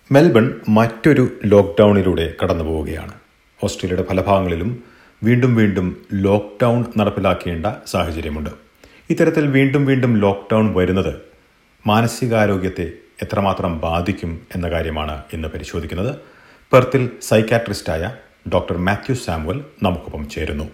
Melbourne മറ്റൊരു ലോക്ക്ഡൌണിലൂടെ കടന്നു പോവുകയാണ് ഓസ്ട്രേലിയയുടെ പല ഭാഗങ്ങളിലും വീണ്ടും വീണ്ടും ലോക്ക്ഡൌൺ നടപ്പിലാക്കേണ്ട സാഹചര്യമുണ്ട് ഇത്തരത്തിൽ വീണ്ടും വീണ്ടും ലോക്ക്ഡൌൺ വരുന്നത് മാനസികാരോഗ്യത്തെ എത്രമാത്രം ബാധിക്കും എന്ന കാര്യമാണ് ഇന്ന് പരിശോധിക്കുന്നത് പെർത്തിൽ സൈക്കാട്രിസ്റ്റായ ഡോക്ടർ മാത്യു സാമുവൽ നമുക്കൊപ്പം ചേരുന്നു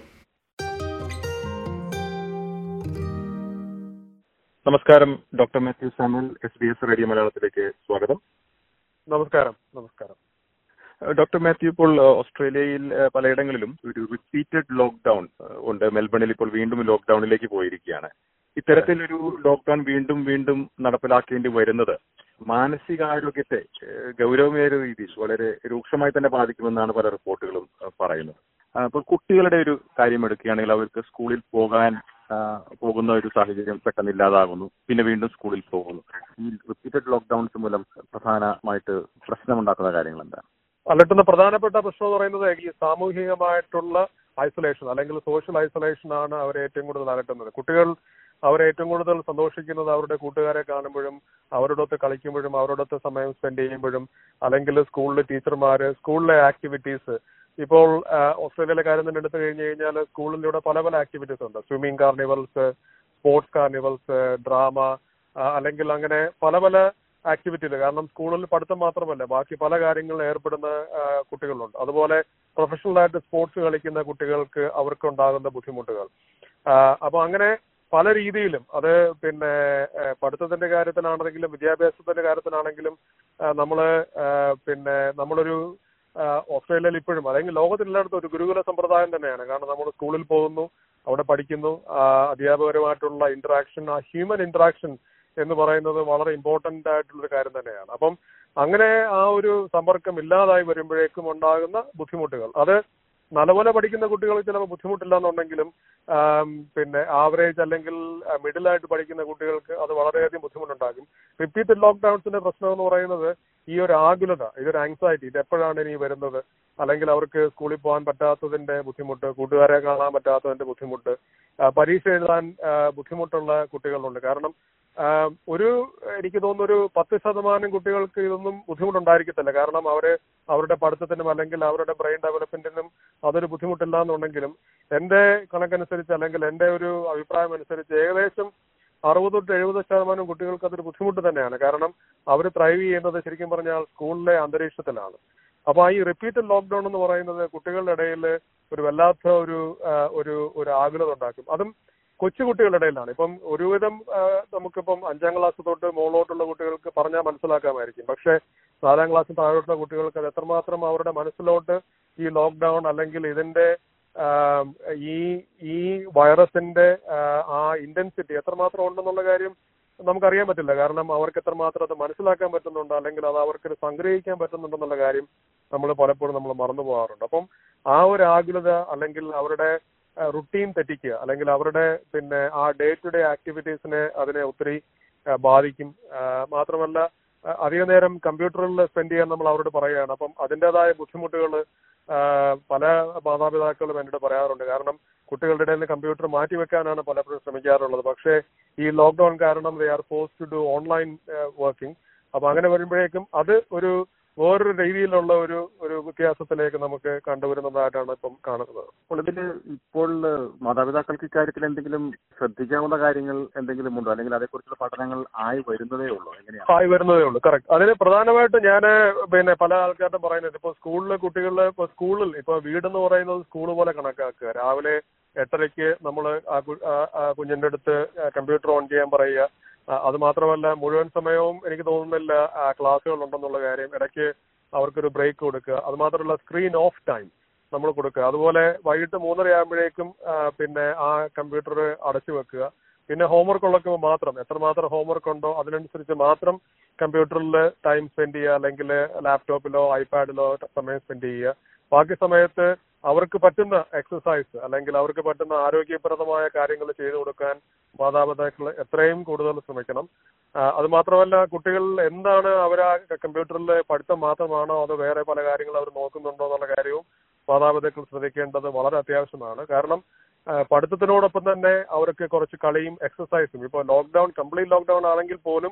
നമസ്കാരം doctor Mathew Samuel S B S radio മലയാളത്തിലേക്ക് സ്വാഗതം നമസ്കാരം നമസ്കാരം ഏഹ് ഡോക്ടർ മാത്യു ഇപ്പോൾ ഏഹ് ഓസ്ട്രേലിയയിൽ ഏഹ് പലയിടങ്ങളിലും ഒരു റിപ്പീറ്റഡ് ലോക്ക്ഡൌൺ ഏഹ് ഉണ്ട് മെൽബണിൽ ഇപ്പോൾ വീണ്ടും ലോക്ക്ഡൌണിലേക്ക് പോയിരിക്കുകയാണ് ഇത്തരത്തിലൊരു ലോക്ക്ഡൌൺ വീണ്ടും വീണ്ടും നടപ്പിലാക്കേണ്ടി വരുന്നത് മാനസികാരോഗ്യത്തെ ഏഹ് ഗൗരവമേറിയ രീതിയിൽ വളരെ രൂക്ഷമായി തന്നെ ബാധിക്കുമെന്നാണ് പല റിപ്പോർട്ടുകളും ഏഹ് പറയുന്നത് ആ, അപ്പോൾ കുട്ടികളുടെ ഒരു കാര്യം എടുക്കുകയാണെങ്കിൽ അവർക്ക് സ്കൂളിൽ പോകാൻ ആ, പോകുന്ന ഒരു സാഹചര്യം പെട്ടെന്ന് ഇല്ലാതാകുന്നു പിന്നെ വീണ്ടും സ്കൂളിൽ പോകുന്നു ഈ റിപ്പീറ്റഡ് ലോക്ക്ഡൌൺസ് മൂലം പ്രധാനമായിട്ട് പ്രശ്നമുണ്ടാക്കുന്ന കാര്യങ്ങൾ എന്താണ് അലട്ടുന്ന പ്രധാനപ്പെട്ട പ്രശ്നം എന്ന് പറയുന്നത് ഈ സാമൂഹികമായിട്ടുള്ള ഐസൊലേഷൻ അല്ലെങ്കിൽ സോഷ്യൽ ഐസൊലേഷൻ ആണ് അവരെ ഏറ്റവും കൂടുതൽ അലട്ടുന്നത് കുട്ടികൾ അവരെ ഏറ്റവും കൂടുതൽ സന്തോഷിക്കുന്നത് അവരുടെ കൂട്ടുകാരെ കാണുമ്പോഴും അവരോടൊത്ത് കളിക്കുമ്പോഴും അവരോടൊത്ത് സമയം സ്പെൻഡ് ചെയ്യുമ്പോഴും അല്ലെങ്കിൽ സ്കൂളിലെ ടീച്ചർമാര് സ്കൂളിലെ ആക്ടിവിറ്റീസ് ഇപ്പോൾ ആ, ഓസ്ട്രേലിയയിലെ കാര്യം തന്നെ എടുത്തു കഴിഞ്ഞു കഴിഞ്ഞാൽ സ്കൂളിലൂടെ പല പല ആക്ടിവിറ്റീസ് ഉണ്ട് swimming carnivals sports carnivals drama അല്ലെങ്കിൽ അങ്ങനെ പല പല ആക്ടിവിറ്റിയിൽ കാരണം സ്കൂളിൽ പഠിത്തം മാത്രമല്ല ബാക്കി പല കാര്യങ്ങളിൽ ഏർപ്പെടുന്ന ആ, കുട്ടികളുണ്ട് അതുപോലെ പ്രൊഫഷണൽ ആയിട്ട് സ്പോർട്സ് കളിക്കുന്ന കുട്ടികൾക്ക് അവർക്കുണ്ടാകുന്ന ബുദ്ധിമുട്ടുകൾ ആ, അപ്പൊ അങ്ങനെ പല രീതിയിലും അത് പിന്നെ ആ, പഠിത്തത്തിന്റെ കാര്യത്തിനാണെങ്കിലും വിദ്യാഭ്യാസത്തിന്റെ കാര്യത്തിനാണെങ്കിലും ആ, നമ്മള് ആ, പിന്നെ നമ്മളൊരു ആ, ഓസ്ട്രേലിയയിൽ ഇപ്പോഴും അല്ലെങ്കിൽ ലോകത്തിലെല്ലായിടത്തും ഒരു ഗുരുകുല സമ്പ്രദായം തന്നെയാണ് കാരണം നമ്മൾ സ്കൂളിൽ പോകുന്നു അവിടെ പഠിക്കുന്നു ആ, അധ്യാപകരുമായിട്ടുള്ള ഇന്ററാക്ഷൻ ആ ഹ്യൂമൻ ഇന്ററാക്ഷൻ എന്ന് പറയുന്നത് വളരെ ഇമ്പോർട്ടന്റ് ആയിട്ടുള്ള ഒരു കാര്യം തന്നെയാണ് അപ്പം അങ്ങനെ ആ ഒരു സമ്പർക്കം ഇല്ലാതായി വരുമ്പോഴേക്കും ഉണ്ടാകുന്ന ബുദ്ധിമുട്ടുകൾ അത് നല്ലപോലെ പഠിക്കുന്ന കുട്ടികൾക്ക് ചിലപ്പോൾ ബുദ്ധിമുട്ടില്ല എന്നുണ്ടെങ്കിലും ആം, പിന്നെ ആവറേജ് അല്ലെങ്കിൽ മിഡിൽ ആയിട്ട് പഠിക്കുന്ന കുട്ടികൾക്ക് അത് വളരെയധികം ബുദ്ധിമുട്ടുണ്ടാക്കും റിപ്പീറ്റഡ് ലോക്ക്ഡൌൺസിന്റെ പ്രശ്നം എന്ന് പറയുന്നത് ഈ ഒരു ആകുലത ഇതൊരു ആങ്സൈറ്റി ഇത് എപ്പോഴാണ് ഇനി വരുന്നത് അല്ലെങ്കിൽ അവർക്ക് സ്കൂളിൽ പോകാൻ പറ്റാത്തതിന്റെ ബുദ്ധിമുട്ട് കൂട്ടുകാരെ കാണാൻ പറ്റാത്തതിന്റെ ബുദ്ധിമുട്ട് ആ, പരീക്ഷ എഴുതാൻ ആ, ബുദ്ധിമുട്ടുള്ള കുട്ടികളുണ്ട് കാരണം ആ, ഒരു എനിക്ക് തോന്നുന്നു ഒരു പത്ത് ശതമാനം കുട്ടികൾക്ക് ഇതൊന്നും ബുദ്ധിമുട്ടുണ്ടായിരിക്കത്തില്ല കാരണം അവര് അവരുടെ പഠിത്തത്തിനും അല്ലെങ്കിൽ അവരുടെ ബ്രെയിൻ ഡെവലപ്മെന്റിനും അതൊരു ബുദ്ധിമുട്ടില്ല എന്നുണ്ടെങ്കിലും എന്റെ കണക്കനുസരിച്ച് അല്ലെങ്കിൽ എന്റെ ഒരു അഭിപ്രായം അനുസരിച്ച് ഏകദേശം അറുപത് തൊട്ട് എഴുപത് ശതമാനം കുട്ടികൾക്ക് അതൊരു ബുദ്ധിമുട്ട് തന്നെയാണ് കാരണം അവർ ത്രൈവ് ചെയ്യുന്നത് ശരിക്കും പറഞ്ഞാൽ സ്കൂളിലെ അന്തരീക്ഷത്തിലാണ് അപ്പൊ ഈ റിപ്പീറ്റഡ് ലോക്ക്ഡൌൺ എന്ന് പറയുന്നത് കുട്ടികളുടെ ഇടയിൽ ഒരു വല്ലാത്ത ഒരു ആ, ഒരു ഒരു ആകുലത ഉണ്ടാക്കും അതും കൊച്ചുകുട്ടികളുടെ ഇടയിലാണ് ഇപ്പം ഒരുവിധം ആ, നമുക്കിപ്പം അഞ്ചാം ക്ലാസ് തൊട്ട് മുകളിലോട്ടുള്ള കുട്ടികൾക്ക് പറഞ്ഞാൽ മനസ്സിലാക്കാമായിരിക്കും പക്ഷെ നാലാം ക്ലാസ് താഴോട്ടുള്ള കുട്ടികൾക്ക് അത് എത്രമാത്രം അവരുടെ മനസ്സിലോട്ട് ഈ ലോക്ക്ഡൌൺ അല്ലെങ്കിൽ ഇതിന്റെ ആ, ഈ ഈ വൈറസിന്റെ ആ, ആ ഇന്റൻസിറ്റി എത്രമാത്രം ഉണ്ടെന്നുള്ള കാര്യം നമുക്കറിയാൻ പറ്റില്ല കാരണം അവർക്ക് എത്രമാത്രം അത് മനസ്സിലാക്കാൻ പറ്റുന്നുണ്ട് അല്ലെങ്കിൽ അത് അവർക്ക് സംഗ്രഹിക്കാൻ പറ്റുന്നുണ്ടെന്നുള്ള കാര്യം നമ്മൾ പലപ്പോഴും നമ്മൾ മറന്നു പോകാറുണ്ട് അപ്പം ആ ഒരു ആകുലത അല്ലെങ്കിൽ അവരുടെ റുട്ടീൻ തെറ്റിക്കുക അല്ലെങ്കിൽ അവരുടെ പിന്നെ ആ ഡേ ടു ഡേ ആക്ടിവിറ്റീസിനെ അതിനെ ഒത്തിരി ആ, ബാധിക്കും ആ, മാത്രമല്ല ആ, അധിക നേരം കമ്പ്യൂട്ടറിൽ സ്പെൻഡ് ചെയ്യാൻ നമ്മൾ അവരോട് പറയുകയാണ് അപ്പം അതിൻ്റെതായ ബുദ്ധിമുട്ടുകൾ പല മാതാപിതാക്കളും എന്നോട് പറയാറുണ്ട് കാരണം കുട്ടികളുടെ ഇടയിൽ നിന്ന് കമ്പ്യൂട്ടർ മാറ്റി വെക്കാനാണ് പലപ്പോഴും ശ്രമിക്കാറുള്ളത് പക്ഷേ ഈ ലോക്ക്ഡൌൺ കാരണം they are forced to do online working അപ്പൊ അങ്ങനെ വരുമ്പോഴേക്കും അത് ഒരു വേറൊരു രീതിയിലുള്ള ഒരു ഒരു വ്യത്യാസത്തിലേക്ക് നമുക്ക് കണ്ടുവരുന്നതായിട്ടാണ് ഇപ്പം കാണുന്നത് അപ്പോൾ ഇതിൽ ഇപ്പോൾ മാതാപിതാക്കൾക്ക് ഇക്കാര്യത്തിൽ എന്തെങ്കിലും ശ്രദ്ധിക്കാവുന്ന കാര്യങ്ങൾ എന്തെങ്കിലും ഉണ്ടോ അല്ലെങ്കിൽ അതേക്കുറിച്ചുള്ള പഠനങ്ങൾ ആയി വരുന്നതേ ഉള്ളൂ എങ്ങനെയാണ് ആയി വരുന്നതേ ഉള്ളൂ കറക്റ്റ് അതിന് പ്രധാനമായിട്ട് ഞാൻ പിന്നെ പല ആൾക്കാരുടെ പറയുന്നത് ഇപ്പൊ സ്കൂളിലെ കുട്ടികളിലെ ഇപ്പൊ സ്കൂളിൽ ഇപ്പൊ വീടെന്ന് പറയുന്നത് സ്കൂൾ പോലെ കണക്കാക്കുക രാവിലെ എട്ടരയ്ക്ക് നമ്മൾ ആ കു- ആ- ആ കുഞ്ഞിന്റെ അടുത്ത് കമ്പ്യൂട്ടർ ഓൺ ചെയ്യാൻ പറയുക ആ, അത് മാത്രമല്ല മുഴുവൻ സമയവും എനിക്ക് തോന്നുന്നില്ല ആ, ക്ലാസ്സുകൾ ഉണ്ടെന്നുള്ള കാര്യം ഇടയ്ക്ക് അവർക്കൊരു ബ്രേക്ക് കൊടുക്കുക അത് മാത്രമല്ല സ്ക്രീൻ ഓഫ് ടൈം നമ്മൾ കൊടുക്കുക അതുപോലെ വൈകിട്ട് മൂന്നര ആകുമ്പോഴേക്കും ആ, പിന്നെ ആ കമ്പ്യൂട്ടർ അടച്ചു വെക്കുക പിന്നെ ഹോംവർക്ക് ഉള്ളപ്പോൾ മാത്രം എത്രമാത്രം ഹോംവർക്ക് ഉണ്ടോ അതിനനുസരിച്ച് മാത്രം കമ്പ്യൂട്ടറിൽ ടൈം സ്പെൻഡ് ചെയ്യുക അല്ലെങ്കിൽ ലാപ്ടോപ്പിലോ ഐപാഡിലോ സമയം സ്പെൻഡ് ചെയ്യുക ബാക്കി സമയത്ത് അവർക്ക് പറ്റുന്ന എക്സസൈസ് അല്ലെങ്കിൽ അവർക്ക് പറ്റുന്ന ആരോഗ്യപ്രദമായ കാര്യങ്ങൾ ചെയ്തു കൊടുക്കാൻ മാതാപിതാക്കൾ എത്രയും കൂടുതൽ ശ്രമിക്കണം ആ, അത് മാത്രമല്ല കുട്ടികൾ എന്താണ് അവർ ആ കമ്പ്യൂട്ടറിൽ പഠിത്തം മാത്രമാണോ അതോ വേറെ പല കാര്യങ്ങൾ അവർ നോക്കുന്നുണ്ടോ എന്നുള്ള കാര്യവും മാതാപിതാക്കൾ ശ്രദ്ധിക്കേണ്ടത് വളരെ അത്യാവശ്യമാണ് കാരണം ആ, പഠിത്തത്തിനോടൊപ്പം തന്നെ അവർക്ക് കുറച്ച് കളിയും എക്സസൈസും ഇപ്പോൾ ലോക്ക്ഡൌൺ കംപ്ലീറ്റ് ലോക്ക്ഡൌൺ ആണെങ്കിൽ പോലും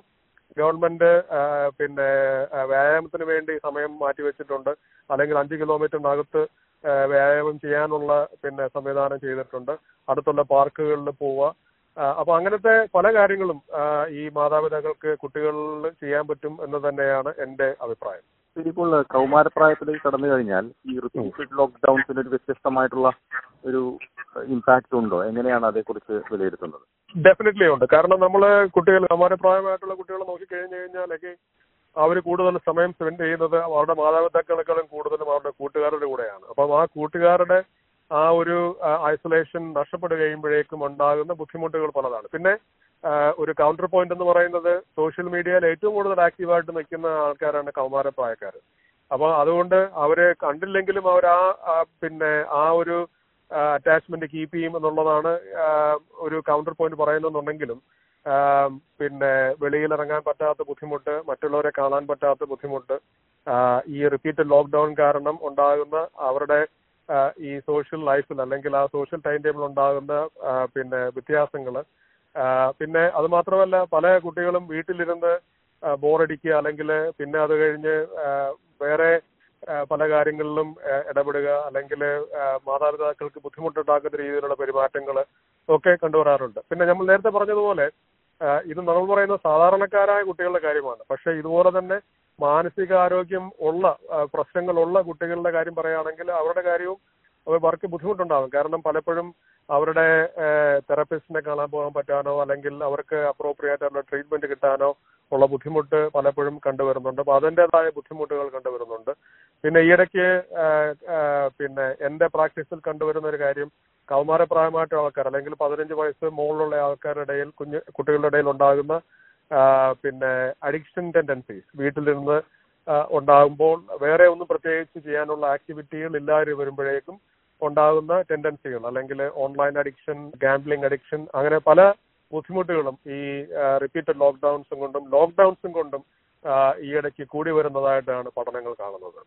ഗവൺമെന്റ് ആ, പിന്നെ ആ, വ്യായാമത്തിന് വേണ്ടി സമയം മാറ്റിവെച്ചിട്ടുണ്ട് അല്ലെങ്കിൽ അഞ്ച് കിലോമീറ്ററിനകത്ത് ആ, വ്യായാമം ചെയ്യാനുള്ള പിന്നെ സംവിധാനം ചെയ്തിട്ടുണ്ട് അടുത്തുള്ള പാർക്കുകളിൽ പോവുക ആ, അപ്പൊ അങ്ങനത്തെ പല കാര്യങ്ങളും ആ, ഈ മാതാപിതാക്കൾക്ക് കുട്ടികളിൽ ചെയ്യാൻ പറ്റും എന്ന് തന്നെയാണ് എന്റെ അഭിപ്രായം ഇനിയിപ്പോൾ കൗമാരപ്രായത്തിലേക്ക് കടന്നു കഴിഞ്ഞാൽ ഈ റിപ്പീറ്റഡ് ലോക്ക്ഡൌൺസിന് ഒരു വ്യത്യസ്തമായിട്ടുള്ള ഒരു ഇമ്പാക്ട് ഉണ്ടോ എങ്ങനെയാണ് അതേക്കുറിച്ച് വിലയിരുത്തുന്നത് ഡെഫിനറ്റ്ലി ഉണ്ട് കാരണം നമ്മൾ കുട്ടികൾ പ്രായമായിട്ടുള്ള കുട്ടികളെ നോക്കിക്കഴിഞ്ഞു കഴിഞ്ഞാലൊക്കെ അവർ കൂടുതൽ സമയം സ്പെൻഡ് ചെയ്യുന്നത് അവരുടെ മാതാപിതാക്കളെക്കാളും കൂടുതലും അവരുടെ കൂട്ടുകാരുടെ കൂടെയാണ് അപ്പം ആ കൂട്ടുകാരുടെ ആ ഒരു ഐസൊലേഷൻ നഷ്ടപ്പെട്ട് കഴിയുമ്പോഴേക്കും ഉണ്ടാകുന്ന ബുദ്ധിമുട്ടുകൾ പലതാണ് പിന്നെ ആ, ഒരു കൗണ്ടർ പോയിന്റ് എന്ന് പറയുന്നത് സോഷ്യൽ മീഡിയയിൽ ഏറ്റവും കൂടുതൽ ആക്റ്റീവായിട്ട് നിൽക്കുന്ന ആൾക്കാരാണ് കൗമാരപ്രായക്കാർ അപ്പൊ അതുകൊണ്ട് അവരെ കണ്ടില്ലെങ്കിലും അവർ ആ ആ, പിന്നെ ആ ഒരു അറ്റാച്ച്മെന്റ് കീപ്പ് ചെയ്യും എന്നുള്ളതാണ് ആ, ഒരു കൗണ്ടർ പോയിന്റ് പറയുന്നുണ്ടെങ്കിലും ആ, പിന്നെ വെളിയിൽ ഇറങ്ങാൻ പറ്റാത്ത ബുദ്ധിമുട്ട് മറ്റുള്ളവരെ കാണാൻ പറ്റാത്ത ബുദ്ധിമുട്ട് ആ, ഈ റിപ്പീറ്റഡ് ലോക്ക്ഡൌൺ കാരണം ഉണ്ടാകുന്ന അവരുടെ ആ, ഈ സോഷ്യൽ ലൈഫിൽ അല്ലെങ്കിൽ ആ സോഷ്യൽ ടൈം ടേബിൾ ഉണ്ടാകുന്ന ആ, പിന്നെ വ്യത്യാസങ്ങള് ആ, പിന്നെ അത് മാത്രമല്ല പല കുട്ടികളും വീട്ടിലിരുന്ന് ബോറടിക്കുക അല്ലെങ്കിൽ പിന്നെ അത് കഴിഞ്ഞ് ആ, വേറെ ആ, പല കാര്യങ്ങളിലും ആ, ഇടപെടുക അല്ലെങ്കിൽ മാതാപിതാക്കൾക്ക് ബുദ്ധിമുട്ടുണ്ടാക്കുന്ന രീതിയിലുള്ള പെരുമാറ്റങ്ങൾ ഒക്കെ കണ്ടുവരാറുണ്ട് പിന്നെ നമ്മൾ നേരത്തെ പറഞ്ഞതുപോലെ ആ, ഇത് നമ്മൾ പറയുന്ന സാധാരണക്കാരായ കുട്ടികളുടെ കാര്യമാണ് പക്ഷെ ഇതുപോലെ തന്നെ മാനസികാരോഗ്യം ഉള്ള ആ, പ്രശ്നങ്ങളുള്ള കുട്ടികളുടെ കാര്യം പറയുകയാണെങ്കിൽ അവരുടെ കാര്യവും അവർക്ക് ബുദ്ധിമുട്ടുണ്ടാകും കാരണം പലപ്പോഴും അവരുടെ തെറപ്പിസ്റ്റിനെ കാണാൻ പോകാൻ പറ്റാനോ അല്ലെങ്കിൽ അവർക്ക് അപ്രോപ്രിയേറ്റ് ആയിട്ടുള്ള ട്രീറ്റ്മെന്റ് കിട്ടാനോ ഉള്ള ബുദ്ധിമുട്ട് പലപ്പോഴും കണ്ടുവരുന്നുണ്ട് അപ്പൊ അതിൻ്റെതായ ബുദ്ധിമുട്ടുകൾ കണ്ടുവരുന്നുണ്ട് പിന്നെ ഈയിടയ്ക്ക് ആ, ആ, പിന്നെ എന്റെ പ്രാക്ടീസിൽ കണ്ടുവരുന്ന ഒരു കാര്യം കൗമാരപ്രായമായിട്ടുള്ള ആൾക്കാർ അല്ലെങ്കിൽ പതിനഞ്ച് വയസ്സ് മുകളിലുള്ള ആൾക്കാരുടെ ഇടയിൽ കുഞ്ഞ് കുട്ടികളുടെ ഇടയിൽ ഉണ്ടാകുന്ന ആ, പിന്നെ അഡിക്ഷൻ ടെൻഡൻസീസ് വീട്ടിലിരുന്ന് ആ, ഉണ്ടാകുമ്പോൾ വേറെ ഒന്നും പ്രത്യേകിച്ച് ചെയ്യാനുള്ള ആക്ടിവിറ്റികൾ ഇല്ലാതെ വരുമ്പോഴേക്കും ഉണ്ടാകുന്ന ടെൻഡൻസികൾ അല്ലെങ്കിൽ ഓൺലൈൻ അഡിക്ഷൻ ഗാംബ്ലിംഗ് അഡിക്ഷൻ അങ്ങനെ പല ബുദ്ധിമുട്ടുകളും ഈ റിപ്പീറ്റഡ് ലോക്ക്ഡൌൺസും കൊണ്ടും ലോക്ക്ഡൌൺസും കൊണ്ടും ആ, ഈയിടയ്ക്ക് കൂടി വരുന്നതായിട്ടാണ് പഠനങ്ങൾ കാണുന്നത്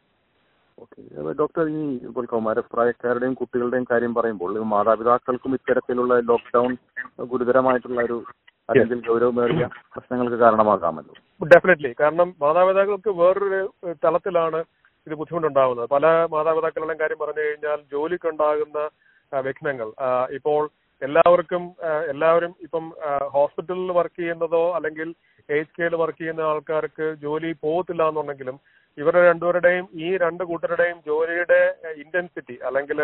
ഓക്കെ ഡോക്ടർ ഈ ഇപ്പോൾ കൗമാരപ്രായക്കാരുടെയും കുട്ടികളുടെയും കാര്യം പറയുമ്പോൾ ഇത് മാതാപിതാക്കൾക്കും ഇത്തരത്തിലുള്ള ലോക്ക്ഡൌൺ ഗുരുതരമായിട്ടുള്ള ഒരു അല്ലെങ്കിൽ ഗൗരവമേറിയ പ്രശ്നങ്ങൾക്ക് കാരണമാകാമല്ലോ ഡെഫിനറ്റ്ലി കാരണം മാതാപിതാക്കൾക്ക് വേറൊരു ഏഹ്, തലത്തിലാണ് ഇത് ബുദ്ധിമുട്ടുണ്ടാകുന്നത് പല മാതാപിതാക്കളുടെയും കാര്യം പറഞ്ഞു കഴിഞ്ഞാൽ ജോലിക്കുണ്ടാകുന്ന ആ, വിഘ്നങ്ങൾ ആ, ഇപ്പോൾ എല്ലാവർക്കും ആ, എല്ലാവരും ഇപ്പം ഹോസ്പിറ്റലിൽ വർക്ക് ചെയ്യുന്നതോ അല്ലെങ്കിൽ എയ്റ്റ് കെയിൽ വർക്ക് ചെയ്യുന്ന ആൾക്കാർക്ക് ജോലി പോകത്തില്ല എന്നുണ്ടെങ്കിലും ഇവരുടെ രണ്ടുപേരുടെയും ഈ രണ്ട് കൂട്ടരുടെയും ജോലിയുടെ ഇന്റൻസിറ്റി അല്ലെങ്കിൽ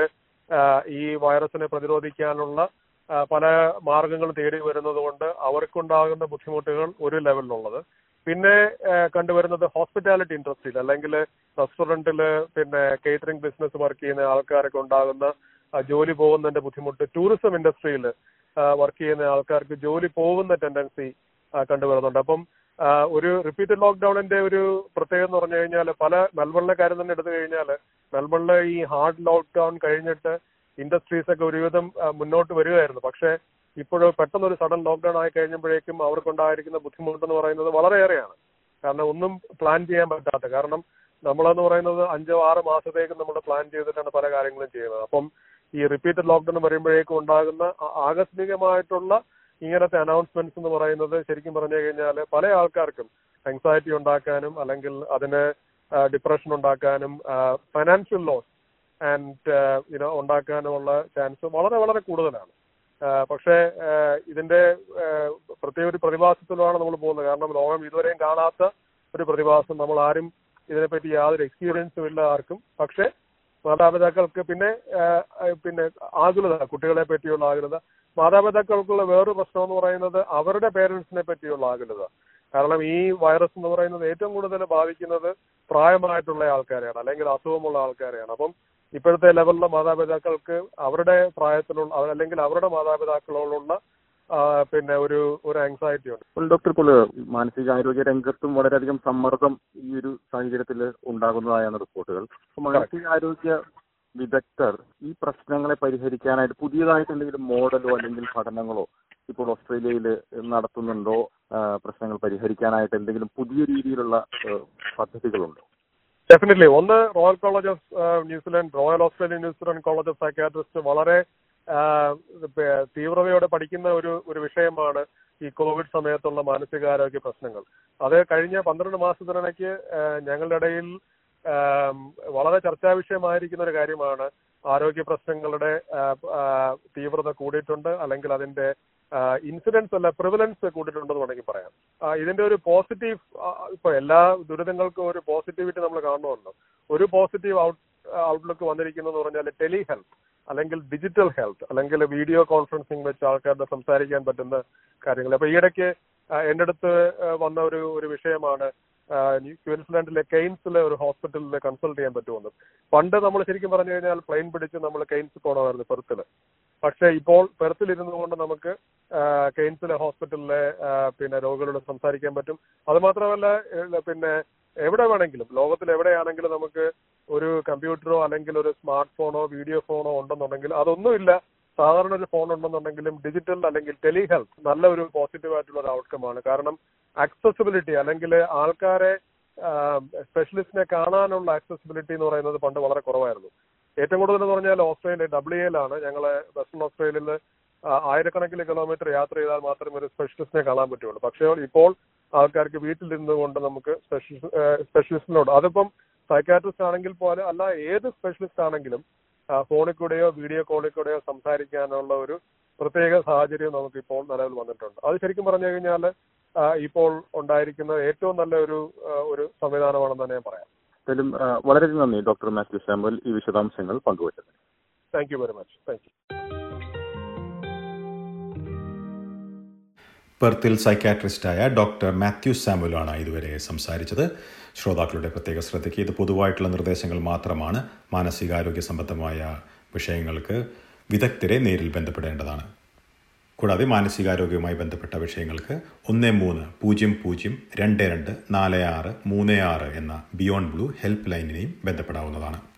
ഈ വൈറസിനെ പ്രതിരോധിക്കാനുള്ള ആ, പല മാർഗങ്ങൾ തേടി വരുന്നത് കൊണ്ട് അവർക്കുണ്ടാകുന്ന ബുദ്ധിമുട്ടുകൾ ഒരു ലെവലിലുള്ളത് പിന്നെ ആ, കണ്ടുവരുന്നത് ഹോസ്പിറ്റാലിറ്റി ഇൻഡസ്ട്രിയിൽ അല്ലെങ്കിൽ റെസ്റ്റോറന്റിൽ പിന്നെ കേറ്ററിംഗ് ബിസിനസ് വർക്ക് ചെയ്യുന്ന ആൾക്കാരൊക്കെ ഉണ്ടാകുന്ന ആ, ജോലി പോകുന്നതിന്റെ ബുദ്ധിമുട്ട് ടൂറിസം ഇൻഡസ്ട്രിയിൽ വർക്ക് ചെയ്യുന്ന ആൾക്കാർക്ക് ജോലി പോകുന്ന ടെൻഡൻസി കണ്ടുവരുന്നുണ്ട് അപ്പം ആ, ഒരു റിപ്പീറ്റഡ് ലോക്ക്ഡൌണിന്റെ ഒരു പ്രത്യേകത എന്ന് പറഞ്ഞു കഴിഞ്ഞാൽ പല മെൽബണിലെ കാര്യം തന്നെ എടുത്തു കഴിഞ്ഞാൽ മെൽബണിലെ ഈ ഹാർഡ് ലോക്ക്ഡൌൺ കഴിഞ്ഞിട്ട് ഇൻഡസ്ട്രീസ് ഒക്കെ ഒരുവിധം ആ, മുന്നോട്ട് വരികയായിരുന്നു പക്ഷേ ഇപ്പോൾ പെട്ടെന്ന് ഒരു സഡൻ ലോക്ക്ഡൌൺ ആയി കഴിഞ്ഞപ്പോഴേക്കും അവർക്കുണ്ടായിരിക്കുന്ന ബുദ്ധിമുട്ടെന്ന് പറയുന്നത് വളരെയേറെയാണ് കാരണം ഒന്നും പ്ലാൻ ചെയ്യാൻ പറ്റാത്ത കാരണം നമ്മളെന്ന് പറയുന്നത് അഞ്ചോ ആറ് മാസത്തേക്ക് നമ്മൾ പ്ലാൻ ചെയ്തിട്ടാണ് പല കാര്യങ്ങളും ചെയ്യുന്നത് അപ്പം ഈ റിപ്പീറ്റഡ് ലോക്ക്ഡൌൺ വരുമ്പോഴേക്കും ഉണ്ടാകുന്ന ആ- ആകസ്മികമായിട്ടുള്ള ഇങ്ങനത്തെ അനൗൺസ്മെന്റ്സ് എന്ന് പറയുന്നത് ശരിക്കും പറഞ്ഞു കഴിഞ്ഞാൽ പല ആൾക്കാർക്കും ആങ്സൈറ്റി ഉണ്ടാക്കാനും അല്ലെങ്കിൽ അതിന് ഡിപ്രഷൻ ഉണ്ടാക്കാനും ഫൈനാൻഷ്യൽ ലോസ് ആൻഡ് യുനോ ഉണ്ടാക്കാനുമുള്ള ചാൻസ് വളരെ വളരെ കൂടുതലാണ് ആ, പക്ഷേ ആ, ഇതിന്റെ ആ, പ്രത്യേക ഒരു പ്രതിഭാസത്തിലാണ് നമ്മൾ പോകുന്നത് കാരണം ലോകം ഇതുവരെയും കാണാത്ത ഒരു പ്രതിഭാസം നമ്മൾ ആരും ഇതിനെപ്പറ്റി യാതൊരു എക്സ്പീരിയൻസും ഇല്ല ആർക്കും പക്ഷേ മാതാപിതാക്കൾക്ക് പിന്നെ ആ, ആ, പിന്നെ ആകുലത കുട്ടികളെ പറ്റിയുള്ള ആകുലത മാതാപിതാക്കൾക്കുള്ള വേറൊരു പ്രശ്നം എന്ന് പറയുന്നത് അവരുടെ പേരൻസിനെ പറ്റിയുള്ള ആകുലത കാരണം ഈ വൈറസ് എന്ന് പറയുന്നത് ഏറ്റവും കൂടുതൽ ബാധിക്കുന്നത് പ്രായമായിട്ടുള്ള ആൾക്കാരെയാണ് അല്ലെങ്കിൽ അസുഖമുള്ള ആൾക്കാരെയാണ് അപ്പം ഇപ്പോഴത്തെ ലെവലിലെ മാതാപിതാക്കൾക്ക് അവരുടെ പ്രായത്തിലുള്ള അവ- അല്ലെങ്കിൽ അവരുടെ മാതാപിതാക്കളോടുള്ള ആ, പിന്നെ ഒരു ഒരു ആങ്സൈറ്റി ഉണ്ട് ഇപ്പോൾ ഡോക്ടർ ഇപ്പോൾ മാനസികാരോഗ്യ രംഗത്തും വളരെയധികം സമ്മർദ്ദം ഈ ഒരു സാഹചര്യത്തിൽ ഉണ്ടാകുന്നതായാണ് റിപ്പോർട്ടുകൾ അപ്പോൾ മാനസികാരോഗ്യ വിദഗ്ധർ ഈ പ്രശ്നങ്ങളെ പരിഹരിക്കാനായിട്ട് പുതിയതായിട്ട് എന്തെങ്കിലും മോഡലോ അല്ലെങ്കിൽ പഠനങ്ങളോ ഇപ്പോൾ ഓസ്ട്രേലിയയിൽ നടത്തുന്നുണ്ടോ ആ, പ്രശ്നങ്ങൾ പരിഹരിക്കാനായിട്ട് എന്തെങ്കിലും പുതിയ രീതിയിലുള്ള ആ, പദ്ധതികളുണ്ടോ ഡെഫിനറ്റ്ലി ഒന്ന് royal college of New Zealand royal Australian New Zealand college of psychiatrist വളരെ തീവ്രതയോടെ പഠിക്കുന്ന ഒരു ഒരു വിഷയമാണ് ഈ കോവിഡ് സമയത്തുള്ള മാനസികാരോഗ്യ പ്രശ്നങ്ങൾ അത് കഴിഞ്ഞ പന്ത്രണ്ട് മാസത്തിനിടയ്ക്ക് ഞങ്ങളുടെ ഇടയിൽ വളരെ ചർച്ചാ വിഷയമായിരിക്കുന്ന ഒരു കാര്യമാണ് ആരോഗ്യ പ്രശ്നങ്ങളുടെ തീവ്രത കൂടിയിട്ടുണ്ട് അല്ലെങ്കിൽ അതിന്റെ ഇൻസിഡൻസ് അല്ല പ്രിവലൻസ് കൂടിയിട്ടുണ്ടെന്ന് വേണമെങ്കിൽ പറയാം ഇതിന്റെ ഒരു പോസിറ്റീവ് ഇപ്പൊ എല്ലാ ദുരിതങ്ങൾക്കും ഒരു പോസിറ്റിവിറ്റി നമ്മൾ കാണുന്നുണ്ടോ ഒരു പോസിറ്റീവ് ഔട്ട് ഔട്ട്ലുക്ക് വന്നിരിക്കുന്നു പറഞ്ഞാൽ ടെലി ഹെൽത്ത് അല്ലെങ്കിൽ ഡിജിറ്റൽ ഹെൽത്ത് അല്ലെങ്കിൽ വീഡിയോ കോൺഫറൻസിങ് വെച്ച് ആൾക്കാരുടെ സംസാരിക്കാൻ പറ്റുന്ന കാര്യങ്ങൾ അപ്പൊ ഈയിടയ്ക്ക് എന്റെ അടുത്ത് വന്ന ഒരു ഒരു വിഷയമാണ് ക്വീൻസ്ലാൻഡിലെ കെയ്ൻസിലെ ഒരു ഹോസ്പിറ്റലിൽ കൺസൾട്ട് ചെയ്യാൻ പറ്റുമെന്ന് പണ്ട് നമ്മൾ ശരിക്കും പറഞ്ഞു കഴിഞ്ഞാൽ പ്ലെയിൻ പിടിച്ച് നമ്മൾ കെയ്ൻസ് പോകണമായിരുന്നു പെർത്തിൽ പക്ഷെ ഇപ്പോൾ പെർത്തിൽ ഇരുന്നു കൊണ്ട് നമുക്ക് കെയ്ൻസിലെ ഹോസ്പിറ്റലിലെ പിന്നെ രോഗികളോട് സംസാരിക്കാൻ പറ്റും അത് മാത്രമല്ല പിന്നെ എവിടെ വേണമെങ്കിലും ലോകത്തിൽ എവിടെയാണെങ്കിലും നമുക്ക് ഒരു കമ്പ്യൂട്ടറോ അല്ലെങ്കിൽ ഒരു സ്മാർട്ട് ഫോണോ വീഡിയോ ഫോണോ ഉണ്ടെന്നുണ്ടെങ്കിൽ അതൊന്നുമില്ല സാധാരണ ഒരു ഫോൺ ഉണ്ടെന്നുണ്ടെങ്കിലും ഡിജിറ്റൽ അല്ലെങ്കിൽ ടെലി ഹെൽത്ത് നല്ല ഒരു പോസിറ്റീവ് ആയിട്ടുള്ള ഒരു ഔട്ട്കം ആണ് കാരണം ആക്സസിബിലിറ്റി അല്ലെങ്കിൽ ആൾക്കാരെ സ്പെഷ്യലിസ്റ്റിനെ കാണാനുള്ള ആക്സസിബിലിറ്റി എന്ന് പറയുന്നത് പണ്ട് വളരെ കുറവായിരുന്നു ഏറ്റവും കൂടുതൽ എന്ന് പറഞ്ഞാൽ ഓസ്ട്രേലിയ ഡബ്ല്യു എയിലാണ് ഞങ്ങളെ വെസ്റ്റേൺ ഓസ്ട്രേലിയയിൽ ആയിരക്കണക്കിന് കിലോമീറ്റർ യാത്ര ചെയ്താൽ മാത്രമേ ഒരു സ്പെഷ്യലിസ്റ്റിനെ കാണാൻ പറ്റുള്ളൂ പക്ഷേ ഇപ്പോൾ ആൾക്കാർക്ക് വീട്ടിലിരുന്നു കൊണ്ട് നമുക്ക് സ്പെഷ്യലിസ്റ്റിനോട് അതിപ്പം സൈക്കാട്രിസ്റ്റ് ആണെങ്കിൽ പോലെ അല്ല ഏത് സ്പെഷ്യലിസ്റ്റ് ആണെങ്കിലും ഫോണിൽ കൂടെയോ വീഡിയോ കോളിൽ കൂടെയോ സംസാരിക്കാനുള്ള ഒരു പ്രത്യേക സാഹചര്യം നമുക്ക് ഇപ്പോൾ നിലവിൽ വന്നിട്ടുണ്ട് അത് ശരിക്കും പറഞ്ഞു കഴിഞ്ഞാൽ ഇപ്പോൾ ഉണ്ടായിരിക്കുന്ന ഏറ്റവും നല്ല ഒരു ഒരു സംവിധാനമാണെന്ന് തന്നെ ഞാൻ പറയാം എന്തായാലും വളരെയധികം നന്ദി ഡോക്ടർ മാത്യു സാമുവൽ ഈ വിശദാംശങ്ങൾ പങ്കുവച്ചത് thank you very much thank you പെർത്തിൽ സൈക്കാട്രിസ്റ്റായ ഡോക്ടർ മാത്യു സാമുലാണ് ഇതുവരെ സംസാരിച്ചത് ശ്രോതാക്കളുടെ പ്രത്യേക ശ്രദ്ധയ്ക്ക് ഇത് പൊതുവായിട്ടുള്ള നിർദ്ദേശങ്ങൾ മാത്രമാണ് മാനസികാരോഗ്യ സംബന്ധമായ വിഷയങ്ങൾക്ക് വിദഗ്ധരെ നേരിൽ ബന്ധപ്പെടേണ്ടതാണ് കൂടാതെ മാനസികാരോഗ്യവുമായി ബന്ധപ്പെട്ട വിഷയങ്ങൾക്ക് ഒന്ന് മൂന്ന് പൂജ്യം പൂജ്യം രണ്ട് രണ്ട് നാല് ആറ് മൂന്ന് ആറ് എന്ന ബിയോണ്ട് ബ്ലൂ ഹെൽപ്പ് ലൈനിനെയും ബന്ധപ്പെടാവുന്നതാണ്